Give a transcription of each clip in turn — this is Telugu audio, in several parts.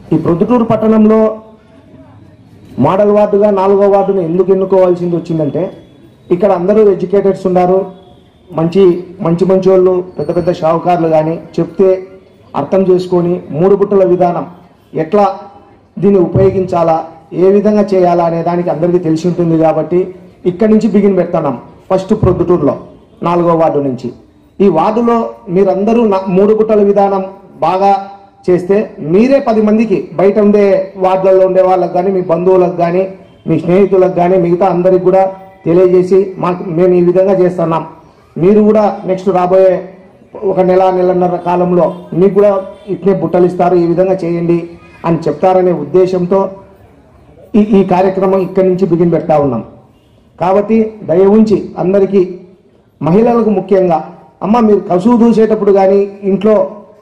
ఈ ప్రొద్దుటూరు పట్టణంలో మోడల్ వార్డుగా నాలుగో వార్డును ఎందుకు ఎన్నుకోవాల్సింది వచ్చిందంటే ఇక్కడ అందరూ ఎడ్యుకేటెడ్స్ ఉన్నారు మంచి మంచి మంచి వాళ్ళు పెద్ద పెద్ద షావుకారులు కానీ చెప్తే అర్థం చేసుకొని మూడు బుట్టల విధానం ఎట్లా దీన్ని ఉపయోగించాలా ఏ విధంగా చేయాలా అనే దానికి అందరికీ తెలిసి ఉంటుంది కాబట్టి ఇక్కడి నుంచి బిగిన్ పెడుతున్నాం ఫస్ట్ ప్రొద్దుటూరులో నాలుగో వార్డు నుంచి ఈ వార్డులో మీరందరూ నా- మూడు బుట్టల విధానం బాగా చేస్తే మీరే పది మందికి బయట ఉండే వార్డులలో ఉండే వాళ్ళకి కానీ మీ బంధువులకు కానీ మీ స్నేహితులకు కానీ మిగతా అందరికి కూడా తెలియజేసి మాకు మేము ఈ విధంగా చేస్తున్నాం మీరు కూడా నెక్స్ట్ రాబోయే ఒక నెల నెలన్నర కాలంలో మీకు కూడా ఇట్నే బుట్టలు ఇస్తారు ఈ విధంగా చేయండి అని చెప్తారనే ఉద్దేశంతో ఈ ఈ కార్యక్రమం ఇక్కడి నుంచి బిగిన్ పెడతా ఉన్నాం కాబట్టి దయ ఉంచి అందరికీ మహిళలకు ముఖ్యంగా అమ్మ మీరు కసువు దూసేటప్పుడు కానీ ఇంట్లో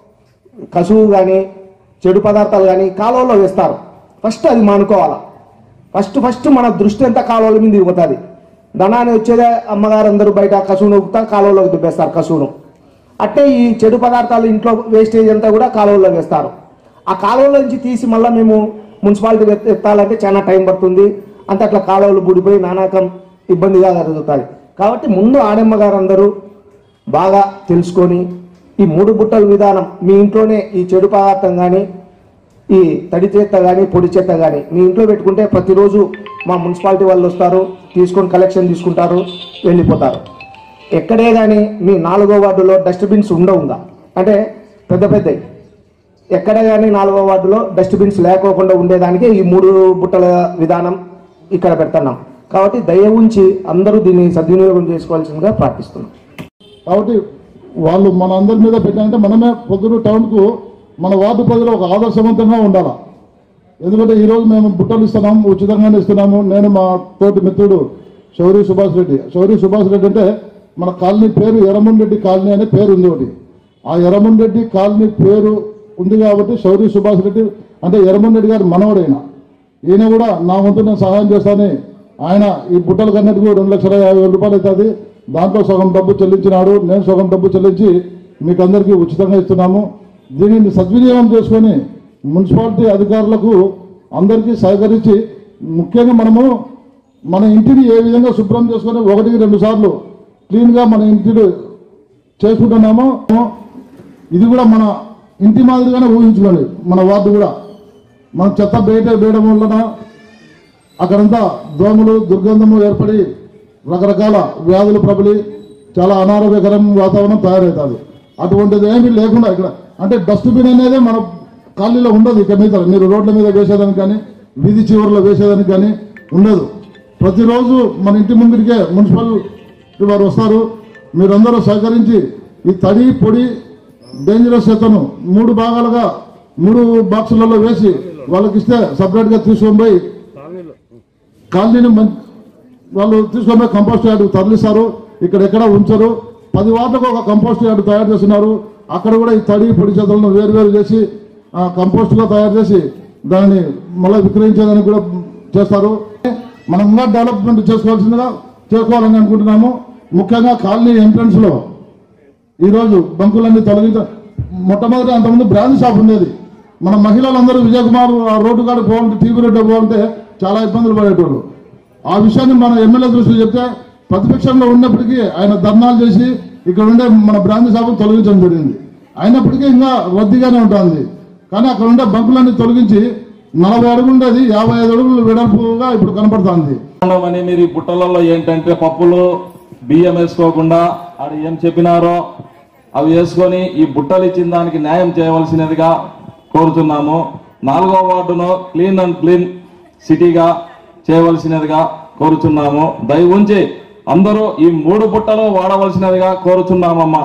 కసువు కానీ చెడు పదార్థాలు కానీ కాలువలో వేస్తారు ఫస్ట్ అది మానుకోవాలా ఫస్ట్ ఫస్ట్ మన దృష్టి అంతా కాలువల మీద పోతుంది ధనాన్ని వచ్చేదే అమ్మగారు అందరూ బయట కసువు నొక్కుతా కాలువలోకి దుబ్బేస్తారు కసువును అట్టే ఈ చెడు పదార్థాలు ఇంట్లో వేస్టేజ్ అంతా కూడా కాలువలో వేస్తారు ఆ కాలువలో నుంచి తీసి మళ్ళీ మేము మున్సిపాలిటీ ఎత్- ఎత్తాలంటే చాలా టైం పడుతుంది అంత అట్లా కాలువలు బుడిపోయి నానాకం ఇబ్బందిగా జరుగుతుంది కాబట్టి ముందు ఆడమ్మ గారు అందరూ బాగా తెలుసుకొని ఈ మూడు బుట్టల విధానం మీ ఇంట్లోనే ఈ చెడు పదార్థం కానీ ఈ తడి చెత్త కానీ పొడి చెత్త కానీ మీ ఇంట్లో పెట్టుకుంటే ప్రతిరోజు మా మున్సిపాలిటీ వాళ్ళు వస్తారు తీసుకొని కలెక్షన్ తీసుకుంటారు వెళ్ళిపోతారు ఎక్కడే కానీ మీ నాలుగో వార్డులో డస్ట్బిన్స్ ఉండవుగా అంటే పెద్ద పెద్దవి ఎక్కడ కానీ నాలుగో వార్డులో డస్ట్బిన్స్ లేకోకుండా ఉండేదానికి ఈ మూడు బుట్టల విధానం ఇక్కడ పెడుతున్నాం కాబట్టి దయ ఉంచి అందరూ దీన్ని సద్వినియోగం చేసుకోవాల్సిందిగా ప్రార్థిస్తున్నాం కాబట్టి వాళ్ళు మన అందరి మీద పెట్టాలంటే మనమే పొద్దున టౌన్కు మన వార్డు ప్రజలు ఒక ఆదర్శవంతంగా ఉండాలి ఎందుకంటే ఈరోజు మేము బుట్టలు ఇస్తున్నాము ఉచితంగానే ఇస్తున్నాము నేను మా తోటి మిత్రుడు శౌరి సుభాష్ రెడ్డి శౌరి సుభాష్ రెడ్డి అంటే మన కాలనీ పేరు ఎర్రమన్ రెడ్డి కాలనీ అనే పేరు ఉంది ఒకటి ఆ ఎర్రమన్ రెడ్డి కాలనీ పేరు ఉంది కాబట్టి శౌరి సుభాష్ రెడ్డి అంటే ఎర్రమన్ రెడ్డి గారి మనవడైన ఈయన కూడా నా వంతు నేను సహాయం చేస్తానని ఆయన ఈ బుట్టల కన్నట్టుకు రెండు లక్షల యాభై వేల రూపాయలు అవుతుంది దాంట్లో సగం డబ్బు చెల్లించినాడు నేను సగం డబ్బు చెల్లించి మీకు అందరికీ ఉచితంగా ఇస్తున్నాము దీనిని సద్వినియోగం చేసుకొని మున్సిపాలిటీ అధికారులకు అందరికీ సహకరించి ముఖ్యంగా మనము మన ఇంటిని ఏ విధంగా శుభ్రం చేసుకొని ఒకటికి రెండు సార్లు క్లీన్గా మన ఇంటిని చేసుకుంటున్నామో ఇది కూడా మన ఇంటి మాదిరిగానే ఊహించుకోండి మన వార్డు కూడా మన చెత్త బయట వేయడం వలన అక్కడంతా దోమలు దుర్గంధము ఏర్పడి రకరకాల వ్యాధులు ప్రబలి చాలా అనారోగ్యకరం వాతావరణం తయారవుతుంది అటువంటిది ఏమీ లేకుండా ఇక్కడ అంటే డస్ట్బిన్ అనేది మన కాలనీలో ఉండదు ఇక మీద మీరు రోడ్ల మీద వేసేదానికి కానీ వీధి చివరిలో వేసేదానికి కానీ ఉండదు ప్రతిరోజు మన ఇంటి ముంగిటికే మున్సిపల్ వారు వస్తారు మీరందరూ సహకరించి ఈ తడి పొడి డేంజరస్ చెత్తను మూడు భాగాలుగా మూడు బాక్సులలో వేసి వాళ్ళకి ఇస్తే సపరేట్గా తీసుకొని పోయి కాలనీని మం- వాళ్ళు తీసుకొని పోయి కంపోస్ట్ యార్డ్ తరలిస్తారు ఇక్కడ ఎక్కడ ఉంచరు పది వార్డులకు ఒక కంపోస్ట్ యార్డ్ తయారు చేస్తున్నారు అక్కడ కూడా ఈ తడి పొడి చెత్తలను వేరు వేరు చేసి ఆ, కంపోస్ట్గా తయారు చేసి దాన్ని మళ్ళీ విక్రయించేదానికి కూడా చేస్తారు మనం ఇంకా డెవలప్మెంట్ చేసుకోవాల్సిందిగా చేసుకోవాలని అనుకుంటున్నాము ముఖ్యంగా కాలనీ ఎంట్రన్స్ లో ఈరోజు బంకులన్నీ తొలగించ మొట్టమొదటి అంతకుముందు బ్రాంచ్ షాప్ ఉండేది మన మహిళలందరూ విజయ్ కుమార్ ఆ రోడ్డు కాడ పోవాలంటే టీవీ రోడ్డు పోవాలంటే చాలా ఇబ్బందులు పడేటోళ్ళు ఆ విషయాన్ని మన ఎమ్మెల్యే దృష్టిలో చెప్తే ప్రతిపక్షంలో ఉన్నప్పటికీ ఆయన ధర్నాలు చేసి ఇక్కడ ఉండే మన బ్రాంచ్ షాపు తొలగించడం జరిగింది అయినప్పటికీ ఇంకా రద్దీగానే ఉంటుంది కానీ అక్కడ ఉండే బంకులన్నీ తొలగించి నలభై అడుగులు ఉండేది యాభై ఐదు అడుగులు వెడల్పుగా ఇప్పుడు కనపడుతుంది అని మీరు ఈ బుట్టలలో ఏంటంటే పప్పులు బియ్యం వేసుకోకుండా ఆడ ఏం చెప్పినారో అవి వేసుకొని ఈ బుట్టలు ఇచ్చిన దానికి న్యాయం చేయవలసినదిగా కోరుతున్నాము నాలుగో వార్డును క్లీన్ అండ్ క్లీన్ సిటీగా చేయవలసినదిగా కోరుతున్నాము దయ ఉంచి అందరూ ఈ మూడు బుట్టలు వాడవలసినదిగా కోరుతున్నామమ్మా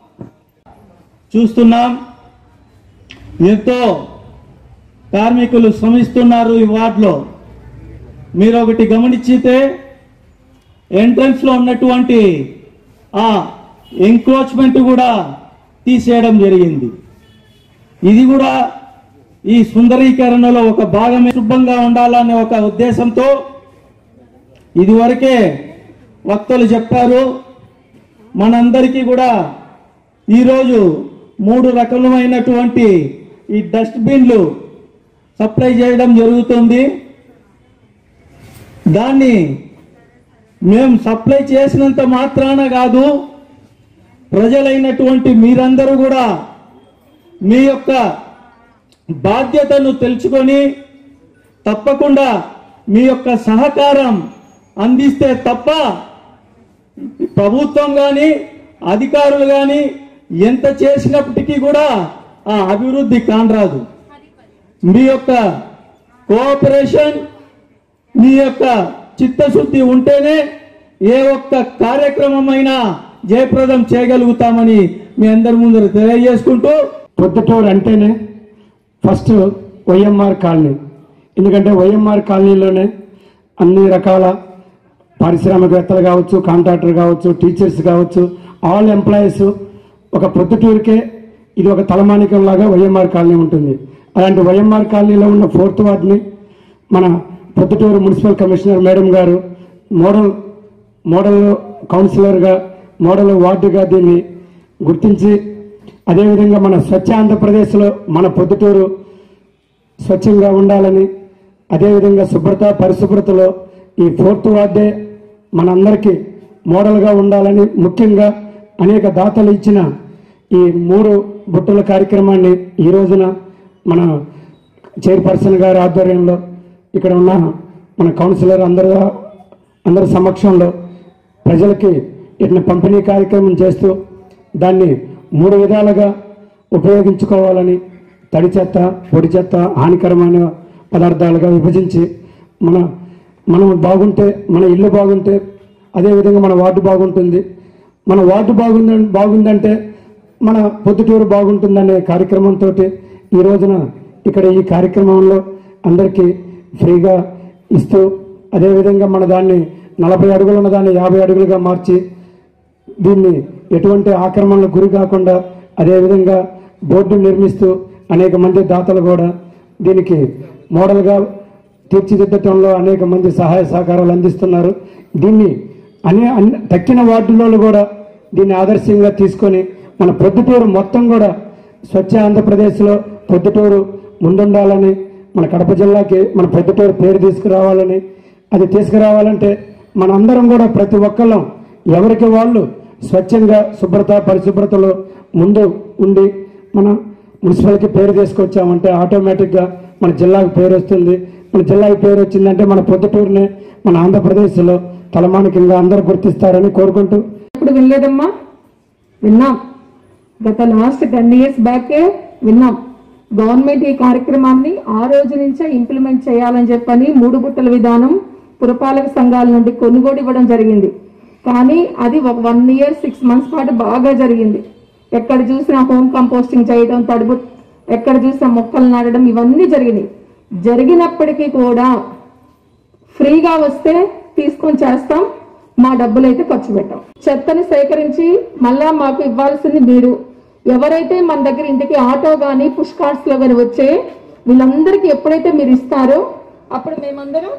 చూస్తున్నాం ఎంతో కార్మికులు శ్రమిస్తున్నారు ఈ వార్డులో మీరు ఒకటి గమనించితే ఎంట్రన్స్ లో ఉన్నటువంటి ఆ ఎంక్రోచ్మెంట్ కూడా తీసేయడం జరిగింది ఇది కూడా ఈ సుందరీకరణలో ఒక భాగమే శుభ్రంగా ఉండాలనే ఒక ఉద్దేశంతో ఇదివరకే వక్తలు చెప్పారు మనందరికీ కూడా ఈరోజు మూడు రకములైనటువంటి ఈ డస్ట్బిన్లు సప్లై చేయడం జరుగుతుంది దాన్ని మేము సప్లై చేసినంత మాత్రాన కాదు ప్రజలైనటువంటి మీరందరూ కూడా మీ యొక్క బాధ్యతను తెలుసుకొని తప్పకుండా మీ యొక్క సహకారం అందిస్తే తప్ప ప్రభుత్వం కానీ అధికారులు కానీ ఎంత చేసినప్పటికీ కూడా ఆ అభివృద్ధి కానరాదు మీ యొక్క కోఆపరేషన్ మీ యొక్క చిత్తశుద్ధి ఉంటేనే ఏ ఒక్క కార్యక్రమమైనా జయప్రదం చేయగలుగుతామని మీ అందరి ముందర తెలియజేసుకుంటూ పొద్దుటూరు అంటేనే ఫస్ట్ వైఎంఆర్ కాలనీ ఎందుకంటే వైఎంఆర్ కాలనీలోనే అన్ని రకాల పారిశ్రామికవేత్తలు కావచ్చు కాంట్రాక్టర్ కావచ్చు టీచర్స్ కావచ్చు ఆల్ ఎంప్లాయీస్ ఒక పొద్దుటూరుకే ఇది ఒక తలమానికం లాగా వైఎంఆర్ కాలనీ ఉంటుంది అలాంటి వైఎంఆర్ కాలనీలో ఉన్న ఫోర్త్ వార్డ్ని మన పొద్దుటూరు మున్సిపల్ కమిషనర్ మేడం గారు మోడల్ మోడల్ కౌన్సిలర్గా మోడల్ వార్డుగా దీన్ని గుర్తించి అదేవిధంగా మన స్వచ్ఛ ఆంధ్రప్రదేశ్లో మన పొద్దుటూరు స్వచ్ఛంగా ఉండాలని అదేవిధంగా శుభ్రత పరిశుభ్రతలో ఈ ఫోర్త్ వార్డే మనందరికీ మోడల్గా ఉండాలని ముఖ్యంగా అనేక దాతలు ఇచ్చిన ఈ మూడు బుట్టల కార్యక్రమాన్ని ఈ రోజున మన చైర్పర్సన్ గారి ఆధ్వర్యంలో ఇక్కడ ఉన్న మన కౌన్సిలర్ అందరూ అందరి సమక్షంలో ప్రజలకి ఇట్లా పంపిణీ కార్యక్రమం చేస్తూ దాన్ని మూడు విధాలుగా ఉపయోగించుకోవాలని తడి చెత్త పొడి చెత్త హానికరమైన పదార్థాలుగా విభజించి మన మనం బాగుంటే మన ఇల్లు బాగుంటే అదేవిధంగా మన వార్డు బాగుంటుంది మన వార్డు బాగుంద బాగుందంటే మన పొద్దుటూరు బాగుంటుందనే కార్యక్రమంతో ఈ రోజున ఇక్కడ ఈ కార్యక్రమంలో అందరికీ ఫ్రీగా ఇస్తూ అదేవిధంగా మన దాన్ని నలభై అడుగులు ఉన్న దాన్ని యాభై అడుగులుగా మార్చి దీన్ని ఎటువంటి ఆక్రమణలకు గురి కాకుండా అదేవిధంగా బోర్డు నిర్మిస్తూ అనేక మంది దాతలు కూడా దీనికి మోడల్గా తీర్చిదిద్దటంలో అనేక మంది సహాయ సహకారాలు అందిస్తున్నారు దీన్ని అనే అన్ని తక్కిన వార్డులలో కూడా దీన్ని ఆదర్శంగా తీసుకొని మన ప్రొద్దుటూరు మొత్తం కూడా స్వచ్ఛ ఆంధ్రప్రదేశ్లో ప్రొద్దుటూరు ముందుండాలని మన కడప జిల్లాకి మన ప్రొద్దుటూరు పేరు తీసుకురావాలని అది తీసుకురావాలంటే మనందరం కూడా ప్రతి ఒక్కళ్ళం ఎవరికి వాళ్ళు స్వచ్ఛంగా శుభ్రత పరిశుభ్రతలో ముందు ఉండి మన మున్సిపల్కి పేరు తీసుకొచ్చామంటే ఆటోమేటిక్గా మన జిల్లాకు పేరు వస్తుంది మన జిల్లాకి పేరు వచ్చిందంటే మన పొద్దుటూరునే మన ఆంధ్రప్రదేశ్లో తలమానికంగా అందరూ గుర్తిస్తారని కోరుకుంటూ ఇప్పుడు వినలేదమ్మా విన్నాం గత లాస్ట్ టెన్ ఇయర్స్ బ్యాకే విన్నాం గవర్నమెంట్ ఈ కార్యక్రమాన్ని ఆ రోజు నుంచే ఇంప్లిమెంట్ చేయాలని చెప్పని మూడు గుట్టల విధానం పురపాలక సంఘాల నుండి కొనుగోలు ఇవ్వడం జరిగింది కానీ అది ఒక వన్ ఇయర్ సిక్స్ మంత్స్ పాటు బాగా జరిగింది ఎక్కడ చూసినా హోమ్ కంపోస్టింగ్ చేయడం తడుపు ఎక్కడ చూసినా మొక్కలు నాటడం ఇవన్నీ జరిగినాయి జరిగినప్పటికీ కూడా ఫ్రీగా వస్తే తీసుకొని చేస్తాం మా డబ్బులు అయితే ఖర్చు పెట్టాం చెత్తని సేకరించి మళ్ళా మాకు ఇవ్వాల్సింది మీరు ఎవరైతే మన దగ్గర ఇంటికి ఆటో గాని పుష్ కార్డ్స్ లో గాని వచ్చే వీళ్ళందరికీ ఎప్పుడైతే మీరు ఇస్తారో అప్పుడు మేమందరం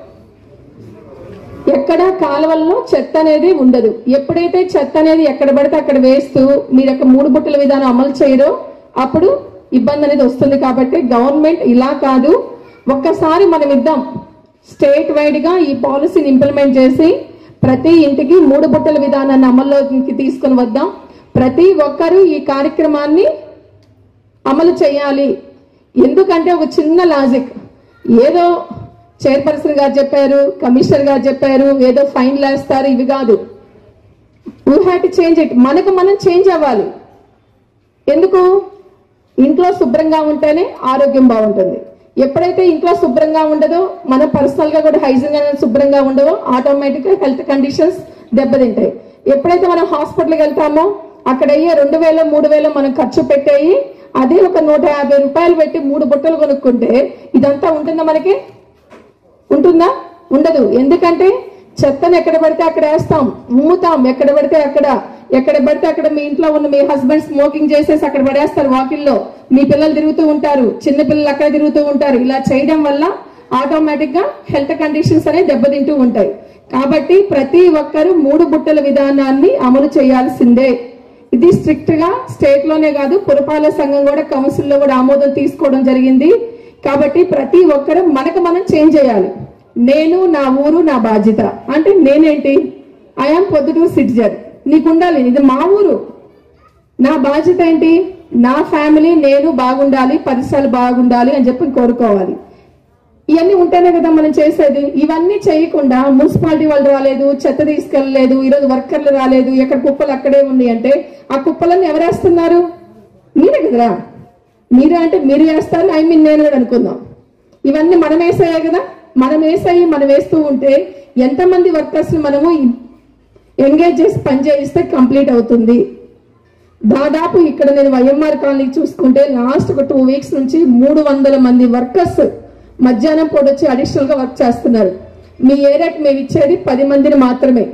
ఎక్కడ కాలువల్లో చెత్త అనేది ఉండదు ఎప్పుడైతే చెత్త అనేది ఎక్కడ పడితే అక్కడ వేస్తూ మీరు యొక్క మూడు బుట్టల విధానం అమలు చేయరో అప్పుడు ఇబ్బంది అనేది వస్తుంది కాబట్టి గవర్నమెంట్ ఇలా కాదు ఒక్కసారి మనం ఇద్దాం స్టేట్ వైడ్ గా ఈ పాలసీని ఇంప్లిమెంట్ చేసి ప్రతి ఇంటికి మూడు బుట్టల విధానాన్ని అమల్లోకి తీసుకుని వద్దాం ప్రతి ఒక్కరూ ఈ కార్యక్రమాన్ని అమలు చేయాలి ఎందుకంటే ఒక చిన్న లాజిక్ ఏదో చైర్పర్సన్ గారు చెప్పారు కమిషనర్ గారు చెప్పారు ఏదో ఫైన్ వేస్తారు ఇవి కాదు you have to change it మనకు మనం చేంజ్ అవ్వాలి ఎందుకు ఇంట్లో శుభ్రంగా ఉంటేనే ఆరోగ్యం బాగుంటుంది ఎప్పుడైతే ఇంట్లో శుభ్రంగా ఉండదో మనం పర్సనల్ గా కూడా హైజీన్ గా శుభ్రంగా ఉండవో ఆటోమేటిక్ గా హెల్త్ కండిషన్స్ దెబ్బతింటాయి ఎప్పుడైతే మనం హాస్పిటల్కి వెళ్తామో అక్కడ అయ్యే రెండు వేలు మూడు వేలు మనం ఖర్చు పెట్టేయి అదే ఒక నూట యాభై రూపాయలు పెట్టి మూడు బుట్టలు కొనుక్కుంటే ఇదంతా ఉంటుందా మనకి ఉంటుందా ఉండదు ఎందుకంటే చెత్తను ఎక్కడ పడితే అక్కడ వేస్తాం ఉమ్ముతాం ఎక్కడ పడితే అక్కడ ఎక్కడ పడితే అక్కడ మీ ఇంట్లో ఉన్న మీ హస్బెండ్ స్మోకింగ్ చేసేసి అక్కడ పడేస్తారు వాకిల్లో మీ పిల్లలు తిరుగుతూ ఉంటారు చిన్న పిల్లలు అక్కడ తిరుగుతూ ఉంటారు ఇలా చేయడం వల్ల ఆటోమేటిక్ గా హెల్త్ కండిషన్స్ అనేవి దెబ్బతింటూ ఉంటాయి కాబట్టి ప్రతి ఒక్కరూ మూడు బుట్టల విధానాన్ని అమలు చేయాల్సిందే ఇది స్ట్రిక్ట్ గా స్టేట్ లోనే కాదు పురపాలక సంఘం కూడా కౌన్సిల్ లో కూడా ఆమోదం తీసుకోవడం జరిగింది కాబట్టి ప్రతి ఒక్కరూ మనకు మనం చేంజ్ చేయాలి నేను నా ఊరు నా బాధ్యత అంటే నేనేంటి ఐఆమ్ పొద్దుటూరు సిటిజన్ నీకు ఉండాలి ఇది మా ఊరు నా బాధ్యత ఏంటి నా ఫ్యామిలీ నేను బాగుండాలి పరిసరాలు బాగుండాలి అని చెప్పి కోరుకోవాలి ఇవన్నీ ఉంటేనే కదా మనం చేసేది ఇవన్నీ చేయకుండా మున్సిపాలిటీ వాళ్ళు రాలేదు చెత్త తీసుకెళ్ళలేదు ఈరోజు వర్కర్లు రాలేదు ఎక్కడ కుప్పలు అక్కడే ఉంది అంటే ఆ కుప్పలన్నీ ఎవరు వేస్తున్నారు మీరే కదరా మీరే అంటే మీరు వేస్తారు ఐ మీన్ నేను కూడా అనుకుందాం ఇవన్నీ మనం వేసాయే కదా మనం వేసాయి మనం వేస్తూ ఉంటే ఎంతమంది వర్కర్స్ మనము ఎంగేజ్ చేసి పని చేయిస్తే కంప్లీట్ అవుతుంది దాదాపు ఇక్కడ నేను వైఎంఆర్ కాలనీ చూసుకుంటే లాస్ట్ ఒక టూ వీక్స్ నుంచి మూడు వందల మంది వర్కర్స్ మధ్యాహ్నం పూట వచ్చి అడిషనల్ గా వర్క్ చేస్తున్నారు మీ ఏరియాకి మేము ఇచ్చేది పది మందిని మాత్రమే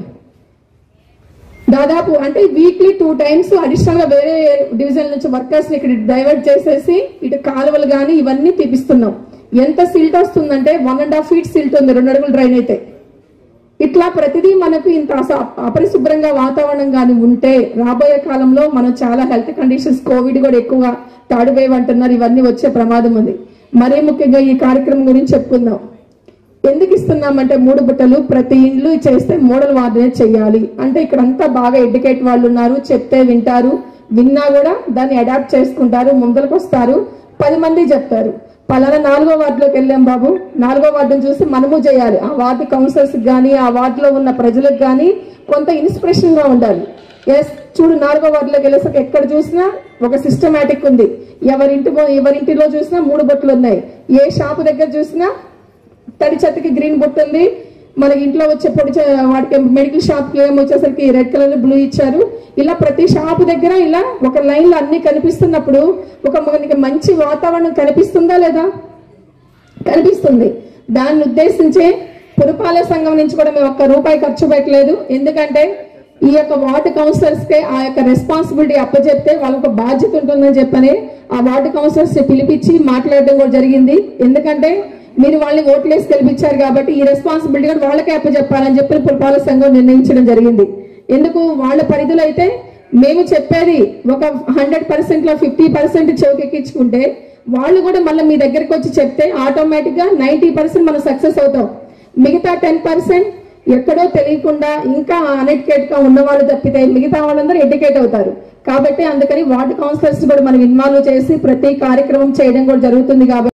దాదాపు అంటే వీక్లీ టూ టైమ్స్ అడిషనల్ గా వేరే డివిజన్ నుంచి వర్కర్స్ ఇక్కడ డైవర్ట్ చేసేసి ఇటు కాలువలు కానీ ఇవన్నీ తీపిస్తున్నాం ఎంత సిల్ట్ వస్తుందంటే one and half feet silt ఉంది రెండు అడుగులు డ్రైన్ అయితే ఇట్లా ప్రతిదీ మనకు ఇంత అస- అపరిశుభ్రంగా వాతావరణం కానీ ఉంటే రాబోయే కాలంలో మనం చాలా హెల్త్ కండిషన్స్ కోవిడ్ కూడా ఎక్కువగా థర్డ్ వేవ్ అంటున్నారు ఇవన్నీ వచ్చే ప్రమాదం ఉంది మరీ ముఖ్యంగా ఈ కార్యక్రమం గురించి చెప్పుకుందాం ఎందుకు ఇస్తున్నామంటే మూడు బుట్టలు ప్రతి ఇండ్లు చేస్తే మోడల్ వార్డునే చెయ్యాలి అంటే ఇక్కడ అంతా బాగా ఎడ్యుకేట్ వాళ్ళు ఉన్నారు చెప్తే వింటారు విన్నా కూడా దాన్ని అడాప్ట్ చేసుకుంటారు ముందరకు వస్తారు పది మంది చెప్తారు పలానా నాలుగో వార్డులోకి వెళ్ళాం బాబు నాలుగో వార్డును చూసి మనము చేయాలి ఆ వార్డు కౌన్సిలర్స్ కానీ ఆ వార్డులో ఉన్న ప్రజలకు కానీ కొంత ఇన్స్పిరేషన్ గా ఉండాలి ఎస్ చూడు నాలుగో వార్డులోకి వెళ్ళేసరికి ఎక్కడ చూసినా ఒక సిస్టమేటిక్ ఉంది ఎవరింటి ఎవరింటిలో చూసినా మూడు బొట్లు ఉన్నాయి ఏ షాపు దగ్గర చూసినా తడి చెత్తకి గ్రీన్ బొట్టు ఉంది మనకి ఇంట్లో వచ్చే పొడి చే- వాటికి మెడికల్ షాప్ కి ఏమో వచ్చేసరికి రెడ్ కలర్ బ్లూ ఇచ్చారు ఇలా ప్రతి షాప్ దగ్గర ఇలా ఒక లైన్ లో అన్ని కనిపిస్తున్నప్పుడు ఒక మనకి మంచి వాతావరణం కనిపిస్తుందా లేదా కనిపిస్తుంది దాన్ని ఉద్దేశించే పురపాలక సంఘం నుంచి కూడా మేము ఒక్క రూపాయి ఖర్చు పెట్టలేదు ఎందుకంటే ఈ యొక్క వార్డు కౌన్సిలర్స్ కి ఆ యొక్క రెస్పాన్సిబిలిటీ అప్పచెప్తే వాళ్ళకు ఒక బాధ్యత ఉంటుందని చెప్పని ఆ వార్డు కౌన్సిలర్స్ ని పిలిపించి మాట్లాడడం కూడా జరిగింది ఎందుకంటే మీరు వాళ్ళని ఓట్లేసి గెలిపించారు కాబట్టి ఈ రెస్పాన్సిబిలిటీ కూడా వాళ్ళకే అప్పచెప్పాలని చెప్పి పురపాలక సంఘం నిర్ణయించడం జరిగింది ఎందుకు వాళ్ళ పరిధిలో అయితే మేము చెప్పేది ఒక హండ్రెడ్ పర్సెంట్ లో ఫిఫ్టీ పర్సెంట్ చెవికెక్కించుకుంటే వాళ్ళు కూడా మళ్ళీ మీ దగ్గరికి వచ్చి చెప్తే ఆటోమేటిక్ గా నైన్టీ పర్సెంట్ మనం సక్సెస్ అవుతాం మిగతా టెన్ పర్సెంట్ ఎక్కడో తెలియకుండా ఇంకా అన్ఎడ్యుకేట్ గా ఉన్న వాళ్ళు తప్పితే మిగతా వాళ్ళందరూ ఎడ్యుకేట్ అవుతారు కాబట్టి అందుకని వార్డు కౌన్సిలర్స్ కూడా మనం ఇన్వాల్వ్ చేసి ప్రతి కార్యక్రమం చేయడం కూడా జరుగుతుంది కాబట్టి